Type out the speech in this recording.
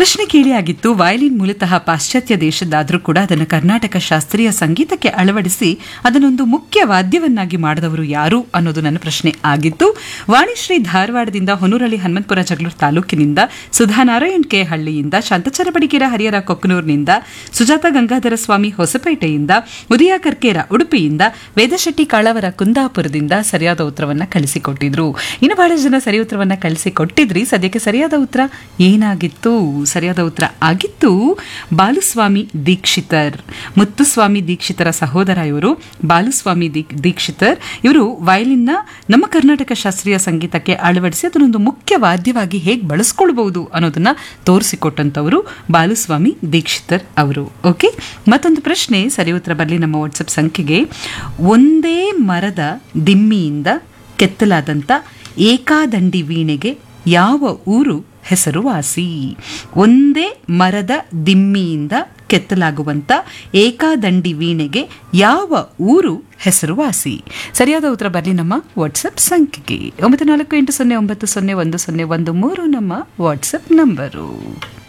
ಪ್ರಶ್ನೆ ಕೇಳಿ ಆಗಿತ್ತು ವಯಲಿನ್ ಮೂಲತಃ ಪಾಶ್ಚಾತ್ಯ ದೇಶದ್ದಾದರೂ ಕೂಡ ಅದನ್ನು ಕರ್ನಾಟಕ ಶಾಸ್ತ್ರೀಯ ಸಂಗೀತಕ್ಕೆ ಅಳವಡಿಸಿ ಅದನ್ನೊಂದು ಮುಖ್ಯ ವಾದ್ಯವನ್ನಾಗಿ ಮಾಡಿದವರು ಯಾರು ಅನ್ನೋದು ನನ್ನ ಪ್ರಶ್ನೆ ಆಗಿತ್ತು ವಾಣಿಶ್ರೀ ಧಾರವಾಡದಿಂದ ಹೊನೂರಳ್ಳಿ ಹನುಮಂತಪುರ ಜಗಳೂರು ತಾಲೂಕಿನಿಂದ ಸುಧಾನಾರಾಯಣ್ ಕೆ ಹಳ್ಳಿಯಿಂದ ಶಾಂತಚರ ಬಡಿಗೇರ ಹರಿಹರ ಕೊಕ್ಕನೂರಿನಿಂದ ಸುಜಾತ ಗಂಗಾಧರ ಸ್ವಾಮಿ ಹೊಸಪೇಟೆಯಿಂದ ಉದಯ ಕರ್ಕೇರ ಉಡುಪಿಯಿಂದ ವೇದಶೆಟ್ಟಿ ಕಾಳವರ ಕುಂದಾಪುರದಿಂದ ಸರಿಯಾದ ಉತ್ತರವನ್ನ ಕಳಿಸಿಕೊಟ್ಟಿದ್ರು ಇನ್ನು ಬಹಳ ಜನ ಸರಿ ಉತ್ತರವನ್ನ ಕಳಿಸಿಕೊಟ್ಟಿದ್ರಿ ಸದ್ಯಕ್ಕೆ ಸರಿಯಾದ ಉತ್ತರ ಏನಾಗಿತ್ತು ಸರಿಯಾದ ಉತ್ತರ ಆಗಿತ್ತು ಬಾಲುಸ್ವಾಮಿ ದೀಕ್ಷಿತರ್ ಮುತ್ತುಸ್ವಾಮಿ ದೀಕ್ಷಿತರ ಸಹೋದರ ಇವರು ಬಾಲುಸ್ವಾಮಿ ದೀಕ್- ದೀಕ್ಷಿತರ್ ಇವರು ವಯಲಿನ್ನ ನಮ್ಮ ಕರ್ನಾಟಕ ಶಾಸ್ತ್ರೀಯ ಸಂಗೀತಕ್ಕೆ ಅಳವಡಿಸಿ ಅದನ್ನೊಂದು ಮುಖ್ಯ ವಾದ್ಯವಾಗಿ ಹೇಗೆ ಬಳಸ್ಕೊಳ್ಬಹುದು ಅನ್ನೋದನ್ನ ತೋರಿಸಿಕೊಟ್ಟಂತವರು ಬಾಲುಸ್ವಾಮಿ ದೀಕ್ಷಿತರ್ ಅವರು ಓಕೆ ಮತ್ತೊಂದು ಪ್ರಶ್ನೆ ಸರಿ ಉತ್ತರ ಬರಲಿ ನಮ್ಮ ವಾಟ್ಸಪ್ ಸಂಖ್ಯೆಗೆ ಒಂದೇ ಮರದ ದಿಮ್ಮಿಯಿಂದ ಕೆತ್ತಲಾದಂಥ ಏಕಾದಂಡಿ ವೀಣೆಗೆ ಯಾವ ಊರು ಹೆಸರುವಾಸಿ ಒಂದೇ ಮರದ ದಿಮ್ಮಿಯಿಂದ ಕೆತ್ತಲಾಗುವಂಥ ಏಕಾದಂಡಿ ವೀಣೆಗೆ ಯಾವ ಊರು ಹೆಸರುವಾಸಿ ಸರಿಯಾದ ಉತ್ತರ ಬರಲಿ ನಮ್ಮ ವಾಟ್ಸಪ್ ಸಂಖ್ಯೆಗೆ ಒಂಬತ್ತು ನಾಲ್ಕು ಎಂಟು ಸೊನ್ನೆ ಒಂಬತ್ತು ಸೊನ್ನೆ ಒಂದು ಸೊನ್ನೆ ಒಂದು ಮೂರು ನಮ್ಮ ವಾಟ್ಸಪ್ ನಂಬರು